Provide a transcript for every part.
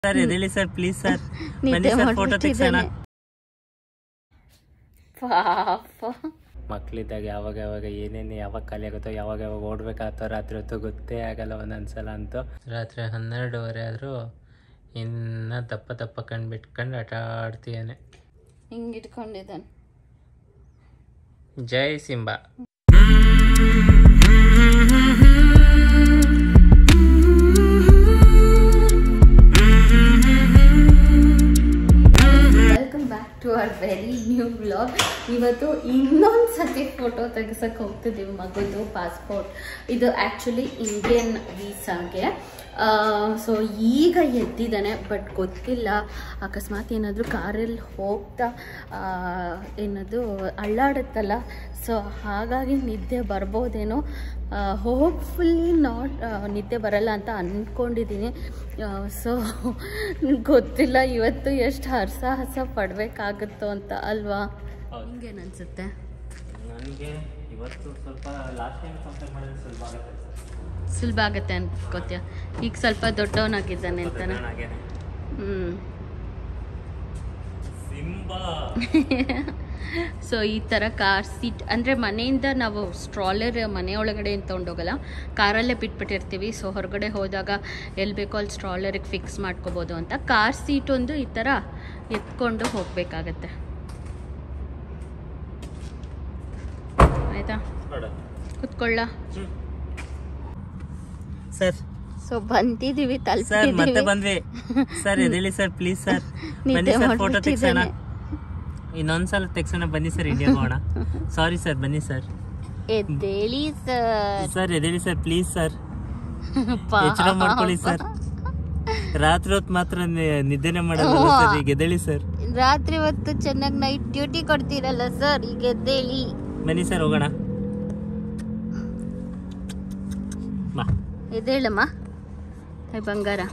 Sir ಎದೇಳಿ sir please sir ಬನ್ನಿ ನಿದ್ದೆ ಸರ್ ಫೋಟೋ ತೆಗ್ಸೋಣ ಮಾಡ್ಬಿಟ್ಟಿದ್ದಾನೆ ಪಾಪ ಮಕ್ಳಿದ್ದಾಗ ಯಾವಾಗ ಯಾವಾಗ ಏನೇನು ಯಾವಾಗ ಖಾಲಿ ಆಗುತ್ತೋ ಯಾವಾಗ ಯಾವಾಗ ಓಡ್ಬೇಕಾಗ್ತೋ ರಾತ್ರಿ ಹೊತ್ತು ಗೊತ್ತೇ ಆಗಲ್ಲ ಒಂದೊಂದ್ಸಲ ಅಂತೂ ರಾತ್ರಿ ಹನ್ನೆರಡುವರೆ ಆದರೂ ಇನ್ನ ದಪ್ಪ ದಪ್ಪ ಕಣ್ ಬಿಟ್ಕೊಂಡು ಆಟ ಆಡ್ತೀಯಾನೆ ಹಿಂಗ್ ಇಟ್ಕೊಂಡಿದ್ದಾನೆ ಜೈ Simba welcome back to our very new blog ಇವತ್ತು ಇನ್ನೊಂದು ಸತಿ ಫೋಟೋ ತೆಗ್ಸಕ್ಕೆ ಹೋಗ್ತಿದ್ದೀವಿ ಮಗುದು ಪಾಸ್ಪೋರ್ಟ್ ಇದು ಆ್ಯಕ್ಚುಲಿ ಇಂಡಿಯನ್ ವೀಸಾಗೆ ಸೊ ಈಗ ಎದ್ದಿದ್ದಾನೆ ಬಟ್ ಗೊತ್ತಿಲ್ಲ ಅಕಸ್ಮಾತ್ ಏನಾದರೂ ಕಾರಲ್ಲಿ ಹೋಗ್ತಾ ಆ, ಏನದು ಅಳ್ಳಾಡುತ್ತಲ್ಲ ಸೊ ಹಾಗಾಗಿ ನಿದ್ದೆ ಬರ್ಬೋದೇನೋ ಹೋಪ್ಫುಲ್ಲಿ ನಾಟ್ ನಿದ್ದೆ ಬರಲ್ಲ ಅಂತ ಅಂದ್ಕೊಂಡಿದ್ದೀನಿ ಸೊ ಗೊತ್ತಿಲ್ಲ ಇವತ್ತು ಎಷ್ಟು ಹರ್ಸ ಹಸ ಪಡಬೇಕಾಗುತ್ತೋ ಅಂತ ಅಲ್ವಾ ಹಿಂಗೇನು ಅನ್ಸುತ್ತೆ ನನಗೆ ಇವತ್ತು ಸ್ವಲ್ಪ ಲಾಸ್ಟ್ ಟೈಮ್ ಕಂಪೇರ್ ಮಾಡಿದ್ರೆ ಸ್ವಲ್ಪ ಆಗುತ್ತೆ ಸುಲಭ ಆಗುತ್ತೆ ಅನ್ಕೋತೀಯ ಈಗ ಸ್ವಲ್ಪ ದೊಡ್ಡವನಾಗಿದ್ದಾನೆ ಅಂತಾನೆ ಹ್ಞೂ ಸಿಂಬಾ ಸೊ ಈ ಥರ ಕಾರ್ ಸೀಟ್ ಅಂದರೆ ಮನೆಯಿಂದ ನಾವು ಸ್ಟ್ರಾಲರ್ ಮನೆಯೊಳಗಡೆ ಏನು ತೊಗೊಂಡೋಗಲ್ಲ ಕಾರಲ್ಲೇ ಬಿಟ್ಬಿಟ್ಟಿರ್ತೀವಿ ಸೊ ಹೊರಗಡೆ ಹೋದಾಗ ಎಲ್ಲಿ ಬೇಕೋ ಅಲ್ಲಿ ಸ್ಟ್ರಾಲರಿಗೆ ಫಿಕ್ಸ್ ಮಾಡ್ಕೋಬೋದು ಅಂತ ಕಾರ್ ಸೀಟ್ ಒಂದು ಈ ಥರ ಎತ್ಕೊಂಡು ಹೋಗಬೇಕಾಗತ್ತೆ ಆಯಿತಾ ನೋಡ ಕುತ್ಕೊಳ್ಳ ಸರ್ ಸೊ ಬಂದಿದ್ದೀವಿ ಸರ್ ಮತ್ತೆ ತಲುಪಿದ್ದೀವಿ ಬಂದ್ವಿ ಸರ್ ಎದೇಳಿ ಸರ್ ಪ್ಲೀಸ್ ಸರ್ ಬನ್ನಿ ನಿದ್ದೆ ಸರ್ ಫೋಟೋ ತೆಗ್ಸೋಣ ಮಾಡ್ಬಿಟ್ಟಿದ್ದಾನೆ ಇನ್ನೊಂದ್ಸಲ ತೆಗ್ಸೋಣ ಬನ್ನಿ ಸರ್ ಇಂಡಿಯಾ ಹೋಗೋಣ ಸಾರಿ ಸರ್ ಬನ್ನಿ ಸರ್ ಎದ್ದೇಳಿ ಸರ್ ಸರ್ ಎದೇಳಿ ಸರ್ ಪ್ಲೀಸ್ ಸರ್ ಎಚ್ಚರ ಮಾಡ್ಕೊಳ್ಳಿ ಸರ್ ರಾತ್ರಿ ಹೊತ್ತು ಮಾತ್ರ ನಿ- ನಿದ್ದೆನೆ ಮಾಡಲ್ಲ ಸರ್ ಈಗ ಎದ್ದೇಳಿ ಸರ್ ರಾತ್ರಿ ಹೊತ್ತು ಚೆನ್ನಾಗಿ ನೈಟ್ ಡ್ಯೂಟಿ ಕೊಡ್ತೀರಲ್ಲ ಸರ್ ಈಗ ಎದ್ದೇಳಿ ಬನ್ನಿ ಸರ್ ಹೋಗೋಣ ಬಾ ಎದ್ದೇಳಮ್ಮ ಹೇ ಬಂಗಾರ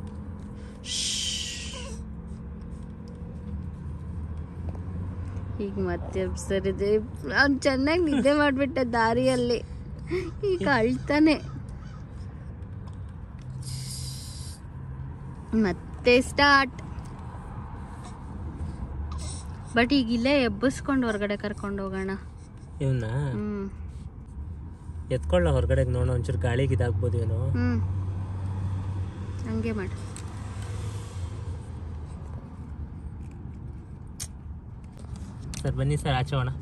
ಈಗ ಮತ್ತೆ ಸರಿದೆ ಅವ್ನು ಚೆನ್ನಾಗಿ ನಿದ್ದೆ ಮಾಡಿಬಿಟ್ಟ ದಾರಿಯಲ್ಲಿ ಈಗ ಅಳ್ತಾನೆ ಮತ್ತೆ ಸ್ಟಾರ್ಟ್ ಬಟ್ ಈಗ ಇಲ್ಲೇ ಎಬ್ಬಿಸ್ಕೊಂಡು ಹೊರಗಡೆ ಕರ್ಕೊಂಡು ಹೋಗೋಣ ಇವನ್ನ ಹ್ಮ್ ಎತ್ಕೊಳ್ಳ ಹೊರಗಡೆ ನೋಡೋಣ ಒಂಚೂರು ಗಾಳಿಗೆ ಇದಾಗ್ಬೋದು ಏನೋ ಹ್ಮ್ ಹಂಗೆ ಮಾಡು ಸರ್ ಬನ್ನಿ ಸರ್ ಆಚೆ ಹೋಗೋಣ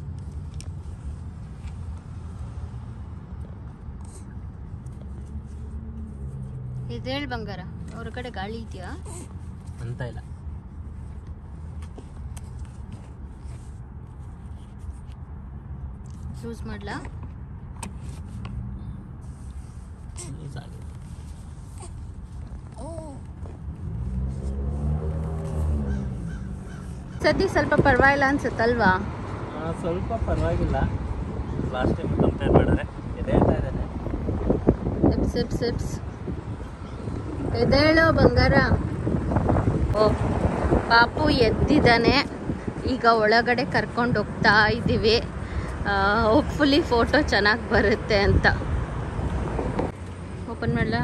ಇದೇಳ್ ಬಂಗಾರ ಹೊರಗಡೆ ಗಾಳಿ ಇದೆಯಾ ಅಂತ ಇಲ್ಲ ಯೂಸ್ ಮಾಡ್ಲಾ Use ಆಗಿದೆ. ಸದ್ಯ ಸ್ವಲ್ಪ ಪರವಾಗಿಲ್ಲ ಅನ್ಸುತ್ತಲ್ವಾ ಆ, ಸ್ವಲ್ಪ ಪರವಾಗಿಲ್ಲ ಲಾಸ್ಟ್ ಟೈಮ್ ಕಂಪೇರ್ ಮಾಡಿದ್ರೆ ಎದೇಳ್ತಾ ಇದ್ದಾನೆ ಎಪ್ಸ್ ಎಪ್ಸ್ ಎಪ್ಸ್ ಎದೇಳೋ ಬಂಗಾರ ಓ ಪಾಪು ಎದ್ದಿದ್ದಾನೆ ಈಗ ಒಳಗಡೆ ಕರ್ಕೊಂಡು ಹೋಗ್ತಾ ಇದ್ದೀವಿ ಹೋಪ್ಫುಲಿ ಫೋಟೋ ಚೆನ್ನಾಗಿ ಬರುತ್ತೆ ಅಂತ ಓಪನ್ ಮಾಡಲಾ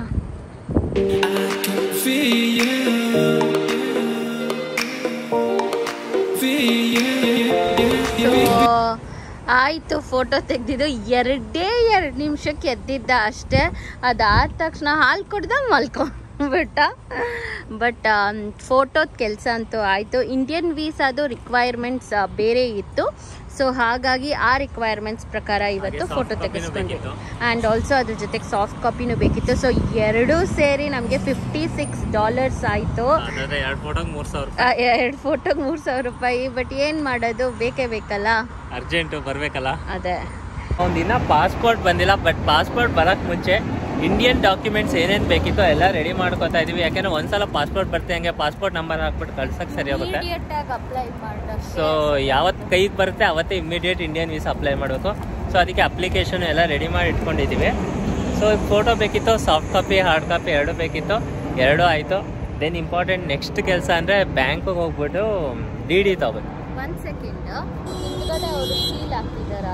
ಸೊ ಆಯಿತು ಫೋಟೋ ತೆಗ್ದಿದ್ದು ಎರಡೇ ಎರಡು ನಿಮಿಷಕ್ಕೆ ಎದ್ದಿದ್ದ ಅಷ್ಟೇ ಅದಾದ ತಕ್ಷಣ ಹಾಲು ಕುಡ್ದ ಮಲ್ಕೊಂಡ್ಬಿಟ್ಟ ಬಟ್ ಫೋಟೋದ ಕೆಲಸ ಅಂತೂ ಆಯಿತು ಇಂಡಿಯನ್ ವೀಸಾದು ರಿಕ್ವೈರ್ಮೆಂಟ್ಸ್ ಬೇರೆ ಇತ್ತು ಸೊ ಹಾಗಾಗಿ ಆ ರಿಕ್ವೈರ್ಮೆಂಟ್ಸ್ ಪ್ರಕಾರ ಇವತ್ತು soft ಫೋಟೋ copyನೂ ತೆಗೆಸ್ಕೊಂಡ್ವಿ ಬೇಕಿತ್ತು. ಆ್ಯಂಡ್ ಆಲ್ಸೋ ಅದ್ರ ಜೊತೆಗೆ ಸಾಫ್ಟ್ ಕಾಪಿನೂ ಬೇಕಿತ್ತು ಸೊ ಎರಡೂ ಸೇರಿ ನಮಗೆ ಫಿಫ್ಟಿ ಸಿಕ್ಸ್ ಡಾಲರ್ಸ್ ಆಯಿತು ಅದಾದ್ರೆ ಎರಡು ಫೋಟೋಗೆ ಮೂರು ಸಾವಿರ ಎರಡು ಫೋಟೋಗೆ ಮೂರು ಸಾವಿರ ರೂಪಾಯಿ ಬಟ್ ಏನು ಮಾಡೋದು ಬೇಕೇ ಬೇಕಲ್ಲ ಅರ್ಜೆಂಟು ಬರಬೇಕಲ್ಲ ಅದೇ ಒಂದಿನ ಪಾಸ್ಪೋರ್ಟ್ ಬಂದಿಲ್ಲ ಬಟ್ ಪಾಸ್ಪೋರ್ಟ್ ಬರಕ್ ಮುಂಚೆ ಇಂಡಿಯನ್ ಡಾಕ್ಯುಮೆಂಟ್ಸ್ ಏನೇನು ಬೇಕಿತ್ತು ಎಲ್ಲ ರೆಡಿ ಮಾಡ್ಕೊತಾ ಇದೀವಿ ಯಾಕೆಂದ್ರೆ ಒಂದ್ಸಲ ಪಾಸ್ಪೋರ್ಟ್ ಬರ್ತೆ ಹಂಗೆ ಪಾಸ್ಪೋರ್ಟ್ ನಂಬರ್ ಹಾಕ್ಬಿಟ್ಟು ಕಳ್ಸಕ್ ಸರಿ ಹೋಗುತ್ತೆ ಇಮಿಡಿಯೇಟ್ ಆಗಿ ಅಪ್ಲೈ ಸೊ ಯಾವತ್ತು ಕೈಗೆ ಬರುತ್ತೆ ಅವತ್ತೇ ಇಮಿಡಿಯೇಟ್ ಇಂಡಿಯನ್ ವೀಸಾ ಅಪ್ಲೈ ಮಾಡಬೇಕು ಸೊ ಅದಕ್ಕೆ ಅಪ್ಲಿಕೇಶನ್ ಎಲ್ಲ ರೆಡಿ ಮಾಡಿ ಇಟ್ಕೊಂಡಿದ್ದೀವಿ ಸೊ ಫೋಟೋ ಬೇಕಿತ್ತು ಸಾಫ್ಟ್ ಕಾಪಿ ಹಾರ್ಡ್ ಕಾಪಿ ಎರಡು ಬೇಕಿತ್ತು ಎರಡೂ ಆಯಿತು ದೆನ್ ಇಂಪಾರ್ಟೆಂಟ್ ನೆಕ್ಸ್ಟ್ ಕೆಲಸ ಅಂದರೆ ಬ್ಯಾಂಕಿಗೆ ಹೋಗ್ಬಿಟ್ಟು ಡಿ ಡಿ ತಗೋಬೇಕು ಒನ್ ಸೆಕೆಂಡ್ ಹಿಂದ್ಗಡೆ ಅವರು ಸೀಲ್ ಹಾಕ್ತಿದಾರಾ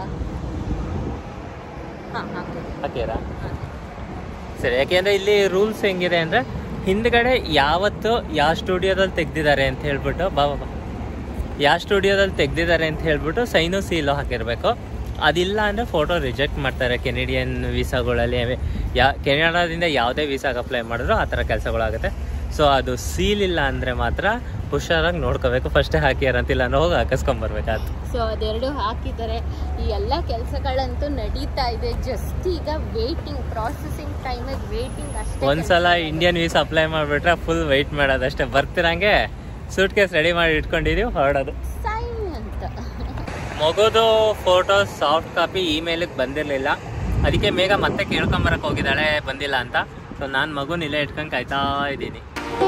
ಹಾಂ ಹಾಕಿದೆ ಹಾಕ್ತೀರಾ ಸರಿ ಯಾಕೆಂದರೆ ಇಲ್ಲಿ ರೂಲ್ಸ್ ಹೆಂಗಿದೆ ಅಂದರೆ ಹಿಂದ್ಗಡೆ ಯಾವತ್ತು ಯಾವ ಸ್ಟುಡಿಯೋದಲ್ಲಿ ತೆಗ್ದಿದ್ದಾರೆ ಅಂತ ಹೇಳ್ಬಿಟ್ಟು ಬಾಬಾ ಬಾ ಯಾವ ಸ್ಟುಡಿಯೋದಲ್ಲಿ ತೆಗ್ದಿದ್ದಾರೆ ಅಂತ ಹೇಳ್ಬಿಟ್ಟು ಸೈನು ಸೀಲು ಹಾಕಿರಬೇಕು ಅದಿಲ್ಲ ಅಂದರೆ ಫೋಟೋ ರಿಜೆಕ್ಟ್ ಮಾಡ್ತಾರೆ ಕೆನೆಡಿಯನ್ ವೀಸಾಗಳಲ್ಲಿ ಯಾ ಕೆನಡಾದಿಂದ ಯಾವುದೇ ವೀಸಾಗೆ ಅಪ್ಲೈ ಮಾಡಿದ್ರು ಆ ಥರ ಕೆಲಸಗಳಾಗುತ್ತೆ ಸೊ ಅದು ಸೀಲ್ ಇಲ್ಲ ಅಂದರೆ ಮಾತ್ರ ಹುಷಾರಾಗಿ ನೋಡ್ಕೋಬೇಕು ಫಸ್ಟೇ ಹಾಕಿಯಾರಂತಿಲ್ಲ ಅಂದ್ರೆ ಹೋಗಿ ಹಾಕಿಸ್ಕೊಂಬರ್ಬೇಕಾಯ್ತು ಸೊ ಅದೆರಡು ಹಾಕಿದ್ದಾರೆ ಈ ಎಲ್ಲ ಕೆಲಸಗಳಂತೂ ನಡೀತಾ ಇದೆ ಜಸ್ಟ್ ಈಗ ವೇಟಿಂಗ್ ಪ್ರಾಸೆಸಿಂಗ್ ಟೈಮಿಗೆ ವೇಟಿಂಗ್ ಅಷ್ಟೇ ಒಂದ್ಸಲ ಕೆಲ್ಸ ಇಂಡಿಯನ್ ವೀಸಾ ಅಪ್ಲೈ ಮಾಡಿಬಿಟ್ರೆ ಫುಲ್ ವೆಯ್ಟ್ ಮಾಡೋದಷ್ಟೇ ಬರ್ತಿರಂಗೆ ಸೂಟ್ ಕೇಸ್ ರೆಡಿ ಮಾಡಿ ಇಟ್ಕೊಂಡಿದೀವಿ ಹೊರಡೋದು ಸೈನ್ ಅಂತ ಮಗುದು ಫೋಟೋ ಸಾಫ್ಟ್ ಕಾಪಿ ಇಮೇಲಿಗೆ ಬಂದಿರಲಿಲ್ಲ ಅದಕ್ಕೆ ಬೇಗ ಮತ್ತೆ ಕೇಳ್ಕೊಂಬರಕ್ಕೆ ಹೋಗಿದ್ದಾಳೆ ಬಂದಿಲ್ಲ ಅಂತ ಸೊ ನಾನು ಮಗುನ ಇಲ್ಲೇ ಇಟ್ಕೊಂಡು ಕಾಯ್ತಾ ಇದ್ದೀನಿ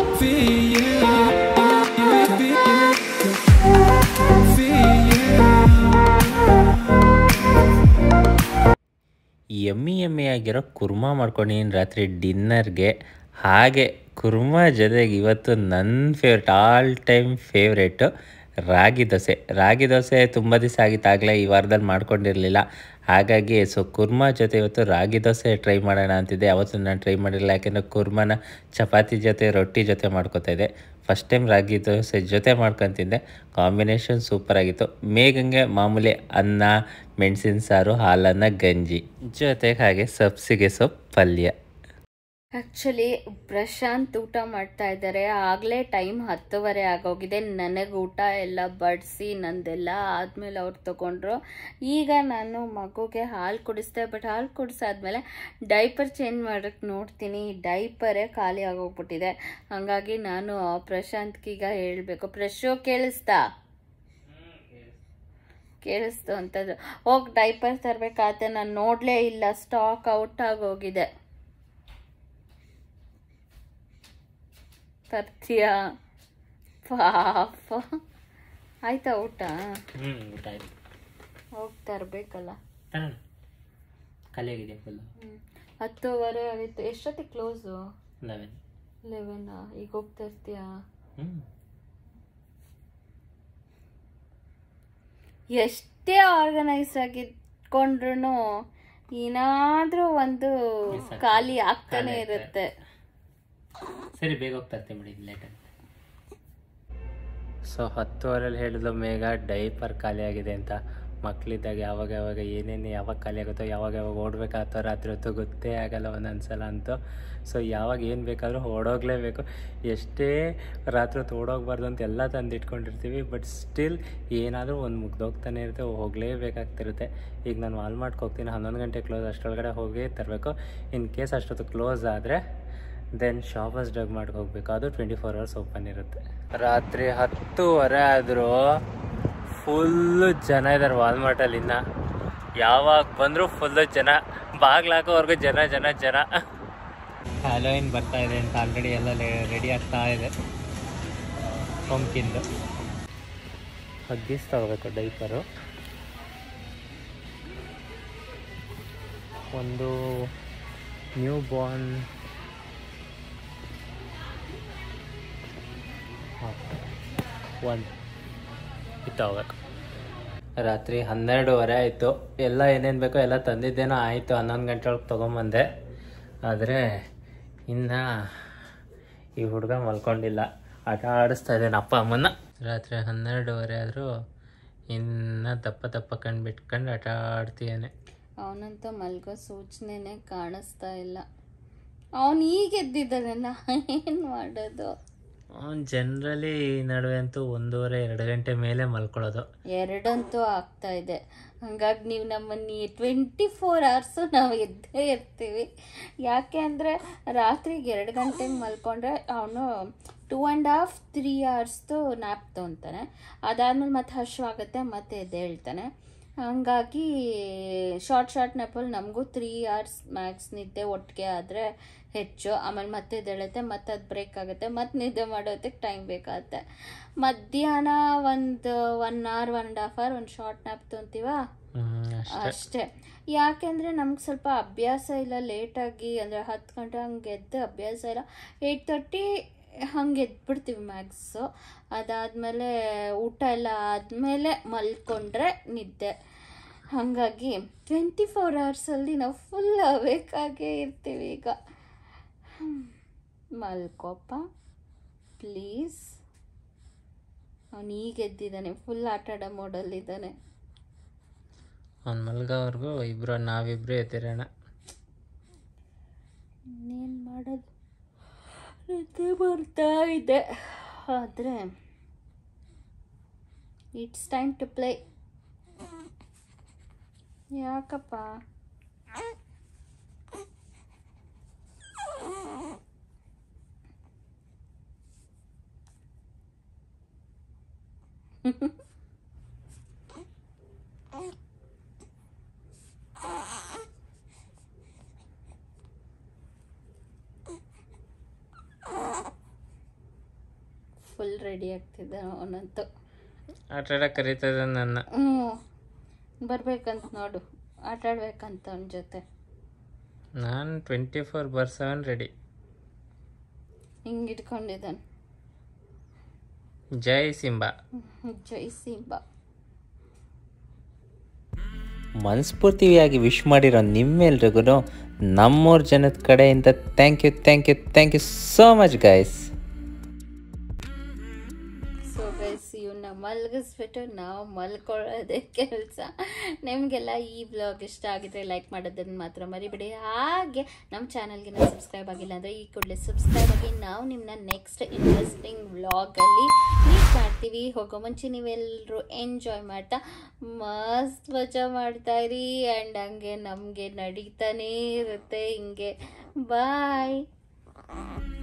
ಎಮ್ಮಿ ಎಮ್ಮಿ ಆಗಿರೋ ಕುರ್ಮಾ ಮಾಡ್ಕೊಂಡಿದ್ದೀನಿ ರಾತ್ರಿ ಡಿನ್ನರ್ಗೆ ಹಾಗೆ ಕುರ್ಮಾ ಜೊತೆಗೆ ಇವತ್ತು ನನ್ನ favourite all time favourite ragi dosa ragi dosa ತುಂಬ ದಿವಸ ಆಗಿತ್ತಾಗಲೇ ಈ ವಾರದಲ್ಲಿ ಮಾಡ್ಕೊಂಡಿರಲಿಲ್ಲ ಹಾಗಾಗಿ ಸೊ ಕುರ್ಮಾ ಜೊತೆ ಇವತ್ತು ರಾಗಿ ದೋಸೆ ಟ್ರೈ ಮಾಡೋಣ ಅಂತಿದ್ದೆ ಅವತ್ತು ನಾನು ಟ್ರೈ ಮಾಡಿರಲಿಲ್ಲ ಯಾಕೆಂದರೆ ಕುರ್ಮಾನ ಚಪಾತಿ ಜೊತೆ ರೊಟ್ಟಿ ಜೊತೆ ಮಾಡ್ಕೊತಾ ಇದ್ದೆ ಫಸ್ಟ್ ಟೈಮ್ ರಾಗಿ ದೋಸೆ ಜೊತೆ ಮಾಡ್ಕೊತಿದ್ದೆ ಕಾಂಬಿನೇಷನ್ ಸೂಪರ್ ಆಗಿತ್ತು ಮೇಗಂಗೆ ಮಾಮೂಲಿ ಅನ್ನ ಮೆಣಸಿನ ಸಾರು ಹಾಲನ್ನ ಗಂಜಿ ಜೊತೆಗೆ ಹಾಗೆ ಸಬ್ಸಿಗೆ ಸೊಪ್ಪು ಪಲ್ಯ ಆ್ಯಕ್ಚುಲಿ ಪ್ರಶಾಂತ್ ಊಟ ಮಾಡ್ತಾ ಇದ್ದಾರೆ ಆಗಲೇ ಟೈಮ್ ಹತ್ತುವರೆ ಆಗೋಗಿದೆ ನನಗೆ ಊಟ ಎಲ್ಲ ಬಡಿಸಿ ನಂದೆಲ್ಲ ಆದಮೇಲೆ ಅವ್ರು ತಗೊಂಡ್ರು ಈಗ ನಾನು ಮಗುಗೆ ಹಾಲು ಕುಡಿಸ್ದೆ ಬಟ್ ಹಾಲು ಕುಡಿಸಾದ್ಮೇಲೆ ಡೈಪರ್ ಚೇಂಜ್ ಮಾಡೋಕ್ಕೆ ನೋಡ್ತೀನಿ ಡೈಪರೇ ಖಾಲಿ ಆಗೋಗ್ಬಿಟ್ಟಿದೆ ಹಾಗಾಗಿ ನಾನು ಪ್ರಶಾಂತ್ಗೀಗ ಹೇಳಬೇಕು ಫ್ರೆಶು ಕೇಳಿಸ್ತಾ ಕೇಳಿಸ್ತು ಅಂತದ್ದು ಹೋಗಿ ಡೈಪರ್ ತರಬೇಕಾದ್ರೆ ನಾನು ನೋಡಲೇ ಇಲ್ಲ ಸ್ಟಾಕ್ ಔಟ್ ಆಗೋಗಿದೆ ತರ್ತೀಯಾ ಪಾಪ ಆಯ್ತಾ ಊಟ ಹ್ಞೂ ಊಟ ಆಯ್ತು ಹೋಗಿ ತರಬೇಕಲ್ಲ ಖಾಲಿ ಆಗಿದೆ ಫುಲ್ಲು ಹತ್ತುವರೆ ಆಗಿತ್ತು ಎಷ್ಟೊತ್ತಿಗೆ ಕ್ಲೋಸು ಲೆವೆನ್ ಲೆವೆನಾ ಈಗ ಹೋಗಿ ತರ್ತೀಯಾ ಹ್ಞೂ ಎಷ್ಟೇ ಆರ್ಗನೈಸ್ ಆಗಿಟ್ಕೊಂಡ್ರು ಏನಾದರೂ ಒಂದು Miss ಆಗ್ತದೆ. ಖಾಲಿ ಆಗ್ತಾನೆ ಖಾಲಿ ಆಗ್ತದೆ. ಇರುತ್ತೆ ಸರಿ ಬೇಗ ಹೋಗ್ತಾ ಇರ್ತೀನಿ ಬಿಡಿ ಲೇಟ್ ಆಗುತ್ತೆ ಸೊ ಹತ್ತುವರೆಲ್ಲಿ ಹೇಳಿದ್ಲು ಮೇಘ ಡೈಪರ್ ಖಾಲಿ ಆಗಿದೆ ಅಂತ ಮಕ್ಕಳಿದ್ದಾಗ ಯಾವಾಗ ಯಾವಾಗ ಏನೇನು ಯಾವಾಗ ಖಾಲಿ ಆಗುತ್ತೋ ಯಾವಾಗ ಯಾವಾಗ ಓಡಬೇಕಾಗ್ತೋ ರಾತ್ರಿ ಹೊತ್ತು ಗೊತ್ತೇ ಆಗಲ್ಲ ಒಂದೊಂದು ಸಲ ಅಂತೂ ಸೊ ಯಾವಾಗ ಏನು ಬೇಕಾದರೂ ಓಡೋಗ್ಲೇಬೇಕು ಎಷ್ಟೇ ರಾತ್ರಿ ಹೊತ್ತು ಓಡೋಗ್ಬಾರ್ದು ಅಂತ ಎಲ್ಲ ತಂದು ಇಟ್ಕೊಂಡಿರ್ತೀವಿ ಬಟ್ ಸ್ಟಿಲ್ ಏನಾದರೂ ಒಂದು ಮುಗ್ದೋಗ್ತಾನೆ ಇರುತ್ತೆ ಹೋಗಲೇಬೇಕಾಗ್ತಿರುತ್ತೆ ಈಗ ನಾನು ವಾಲ್ಮಾರ್ಟ್ಗೆ ಹೋಗ್ತೀನಿ ಹನ್ನೊಂದು ಗಂಟೆ ಕ್ಲೋಸ್ ಅಷ್ಟರೊಳಗಡೆ ಹೋಗಿ ತರಬೇಕು ಇನ್ ಕೇಸ್ ಅಷ್ಟೊತ್ತು ಕ್ಲೋಸ್ ಆದರೆ ದೆನ್ ಶಾಪರ್ಸ್ ಡಗ್ ಮಾಡ್ಗೆ ಹೋಗ್ಬೇಕು ಅದು ಟ್ವೆಂಟಿ ಫೋರ್ ಅವರ್ಸ್ ಓಪನ್ ಇರುತ್ತೆ ರಾತ್ರಿ ಹತ್ತುವರೆ ಆದರೂ ಫುಲ್ಲು ಜನ ಇದ್ದಾರೆ ವಾಲ್ಮಾರ್ಟಲ್ಲಿ ಇನ್ನು ಯಾವಾಗ ಬಂದರೂ ಫುಲ್ಲು ಜನ ಬಾಗ್ಲಾಕೋವರೆಗೂ ಜನ ಜನ ಜನ ಹ್ಯಾಲೋಯಿನ್ ಬರ್ತಾ ಇದೆ ಅಂತ ಆಲ್ರೆಡಿ ಎಲ್ಲ ರೆಡಿ ಆಗ್ತಾ ಇದೆ ಸೋಂಕಿಂದು ಹಗ್ಗಿಸ್ ತಗೋಬೇಕು ಡೈಪರು ಒಂದು ನ್ಯೂ ಬಾರ್ನ್ ಒಂದು ಇತ್ತೋಗ್ಬೇಕು ರಾತ್ರಿ ಹನ್ನೆರಡೂವರೆ ಆಯಿತು ಎಲ್ಲ ಏನೇನು ಬೇಕೋ ಎಲ್ಲ ತಂದಿದ್ದೇನೋ ಆಯಿತು ಹನ್ನೊಂದು ಗಂಟೆ ಒಳಗೆ ತೊಗೊಂಬಂದೆ ಆದರೆ ಇನ್ನು ಈ ಹುಡುಗ ಮಲ್ಕೊಂಡಿಲ್ಲ ಆಟ ಆಡಿಸ್ತಾ ಇದ್ದೇನೆ ಅಪ್ಪ ಅಮ್ಮನ ರಾತ್ರಿ ಹನ್ನೆರಡೂವರೆ ಆದರೂ ಇನ್ನು ದಪ್ಪ ದಪ್ಪ ಕಣ್ಣು ಬಿಟ್ಕೊಂಡು ಆಟ ಆಡ್ತೀಯಾನೆ ಅವನಂತ ಮಲ್ಗೋ ಸೂಚನೆನೇ ಕಾಣಿಸ್ತಾ ಇಲ್ಲ ಅವನು ಈಗ ಎದ್ದಿದ್ದಾನೆ ನಾ ಏನು ಮಾಡೋದು ಅವ್ನು ಜನರಲಿ ಈ ನಡುವೆ ಅಂತೂ ಒಂದೂವರೆ ಎರಡು ಗಂಟೆ ಮೇಲೆ ಮಲ್ಕೊಳ್ಳೋದು ಎರಡಂತೂ ಆಗ್ತಾ ಇದೆ ಹಂಗಾಗಿ ನೀವು ನಮ್ಮನ್ನು ಟ್ವೆಂಟಿ ಫೋರ್ ಅವರ್ಸು ನಾವು ಎದ್ದೇ ಇರ್ತೀವಿ ಯಾಕೆ ಅಂದರೆ ರಾತ್ರಿಗೆ ಎರಡು ಗಂಟೆಗೆ ಮಲ್ಕೊಂಡ್ರೆ ಅವನು ಟೂ ಆ್ಯಂಡ್ ಹಾಫ್ ತ್ರೀ ಅವರ್ಸ್ದು ನ್ಯಾಪ್ ತೊಗೊತಾನೆ ಅದಾದ್ಮೇಲೆ ಮತ್ತೆ ಹಶ್ವಾಗುತ್ತೆ ಮತ್ತೆ ಎದ್ದೇಳ್ತಾನೆ ಹಾಗಾಗಿ ಶಾರ್ಟ್ ಶಾರ್ಟ್ ನ್ಯಾಪಲ್ಲಿ ನಮಗೂ ತ್ರೀ ಅವರ್ಸ್ ಮ್ಯಾಕ್ಸ್ ನಿದ್ದೆ ಒಟ್ಟಿಗೆ ಆದರೆ ಹೆಚ್ಚು ಆಮೇಲೆ ಮತ್ತೆ ಎದ್ದೇಳುತ್ತೆ ಮತ್ತೆ ಅದು ಬ್ರೇಕ್ ಆಗುತ್ತೆ ಮತ್ತೆ ನಿದ್ದೆ ಮಾಡೋದಕ್ಕೆ ಟೈಮ್ ಬೇಕಾಗುತ್ತೆ ಮಧ್ಯಾಹ್ನ ಒಂದು one hour one and half hour ಒಂದು ಶಾರ್ಟ್ ನ್ಯಾಪ್ ತೊಗೊತೀವಾ ಹ್ಮ್, ಅಷ್ಟೇ ಅಷ್ಟೇ ಯಾಕೆಂದರೆ ನಮ್ಗೆ ಸ್ವಲ್ಪ ಅಭ್ಯಾಸ ಇಲ್ಲ ಲೇಟಾಗಿ ಅಂದರೆ ಹತ್ತು ಗಂಟೆ ಹಂಗೆ ಎದ್ದು ಅಭ್ಯಾಸ ಇಲ್ಲ ಏಯ್ಟ್ ತರ್ಟಿ ಹಂಗೆ ಎದ್ಬಿಡ್ತೀವಿ ಮ್ಯಾಕ್ಸು ಅದಾದಮೇಲೆ ಊಟ ಎಲ್ಲ ಆದಮೇಲೆ ಮಲ್ಕೊಂಡ್ರೆ ನಿದ್ದೆ ಹಾಗಾಗಿ ಟ್ವೆಂಟಿ ಫೋರ್ ಅವರ್ಸಲ್ಲಿ ನಾವು ಫುಲ್ ಅವೇಕಾಗೇ ಇರ್ತೀವಿ ಈಗ ಮಲ್ಕೋಪ ಪ್ಲೀಸ್ ಅವನು ಈಗ ಎದ್ದಿದ್ದಾನೆ ಫುಲ್ ಆಟ ಆಡೋ ಮೋಡಲ್ಲಿದ್ದಾನೆ ಅವ್ನು ಮಲ್ಗೋವರೆಗೂ ಇಬ್ರು ನಾವಿಬ್ರು ಎದ್ದಿರೋಣ ಇನ್ನೇನು ಮಾಡೋದು ನಿದ್ದೆ ಬರ್ತಾ ಇದೆ ಆದರೆ ಇಟ್ಸ್ ಟೈಮ್ ಟು ಪ್ಲೇ ಯಾಕಪ್ಪ ಫುಲ್ ರೆಡಿ ಆಗ್ತಿದ್ದ ಅವನಂತೂ ಆಟ ಆಡಕ್ಕೆ ಕರೀತದೆ ನನ್ನ ಹ್ಞೂ ಬರ್ಬೇಕಂತ ನೋಡು ಆಟ ಆಡ್ಬೇಕಂತ ಅವನ ಜೊತೆ ನಾನು twenty four by seven ready ಹಿಂಗೆ ಇಟ್ಕೊಂಡಿದ್ದಾನೆ ಜೈ ಸಿಂಬಾ ಜೈ ಸಿಂಬಾ ಮನಸ್ಫೂರ್ತಿಯಾಗಿ ವಿಶ್ ಮಾಡಿರೋ ನಿಮ್ಮೆಲ್ರಿಗೂ ನಮ್ಮೂರ ಜನದ ಕಡೆಯಿಂದ thank you thank you thank you so much guys so guys ಇವನ್ನ ಮಲಗಿಸ್ಬಿಟ್ಟು ನಾವು ಮಲ್ಕೊಳ್ಳೋದೇ ಕೆಲಸ ನಿಮಗೆಲ್ಲ ಈ ಬ್ಲಾಗ್ ಇಷ್ಟ ಆಗಿದ್ರೆ ಲೈಕ್ ಮಾಡೋದನ್ನು ಮಾತ್ರ ಮರಿಬೇಡಿ ಹಾಗೆ ನಮ್ಮ ಚಾನಲ್ಗೆ ನಾವು ಸಬ್ಸ್ಕ್ರೈಬ್ ಆಗಿಲ್ಲ ಅಂದರೆ ಈ ಕೂಡಲೇ ಸಬ್ಸ್ಕ್ರೈಬ್ ಆಗಿ ನಾವು ನಿಮ್ಮನ್ನ ನೆಕ್ಸ್ಟ್ ಇಂಟ್ರೆಸ್ಟಿಂಗ್ ವ್ಲಾಗಲ್ಲಿ ಮೀಟ್ ಮಾಡ್ತೀವಿ ಹೋಗೋ ಮುಂಚೆ ನೀವೆಲ್ಲರೂ ಎಂಜಾಯ್ ಮಾಡ್ತಾ ಮಸ್ತ್ ಮಜಾ ಮಾಡ್ತಾ ಇರಿ ಆ್ಯಂಡ್ ಹಂಗೆ ನಮಗೆ ನಡೀತಾನೇ ಇರುತ್ತೆ ಹಿಂಗೆ ಬಾಯ್